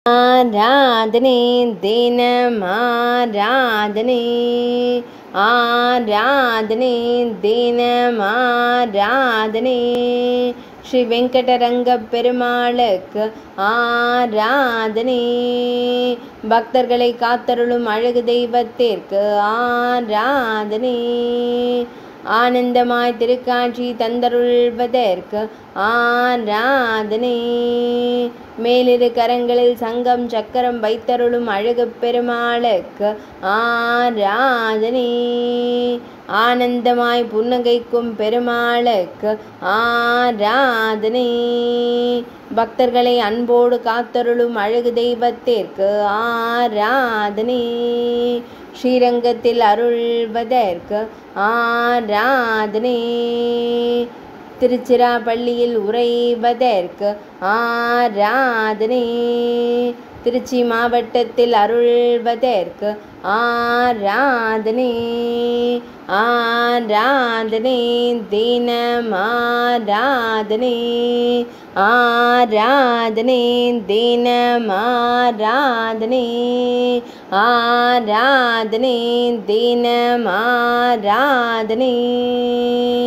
ஆராதனை தினமாராதனை ஆராதனை தினமாராதனை ஸ்ரீ வெங்கடரங்க பெருமாளுக்கு ஆராதனை பக்தர்களை காத்தருளும் அழகு தெய்வத்திற்கு ஆராதனை ஆனந்தமாய் திருக்காட்சி தந்தருள்வதற்கு ஆராதனை மேலிரு கரங்களில் சங்கம் சக்கரம் வைத்தருளும் அழகு பெருமாளுக்கு ஆராதனை ஆனந்தமாய் புன்னகைக்கும் பெருமாளுக்கு ஆராதனை பக்தர்களை அன்போடு காத்தருளும் அழகு தெய்வத்திற்கு ஆராதனை ஸ்ரீரங்கத்தில் அருள்வதற்கு ஆராதனை திருச்சிராப்பள்ளியில் உறைவதற்கு ஆராதனை திருச்சி மாவட்டத்தில் அருள்வதற்கு ஆராதனை ஆராதனை தினமாராதனை ஆராதனை தினமாராதனை ஆராதனை தினமாராதனை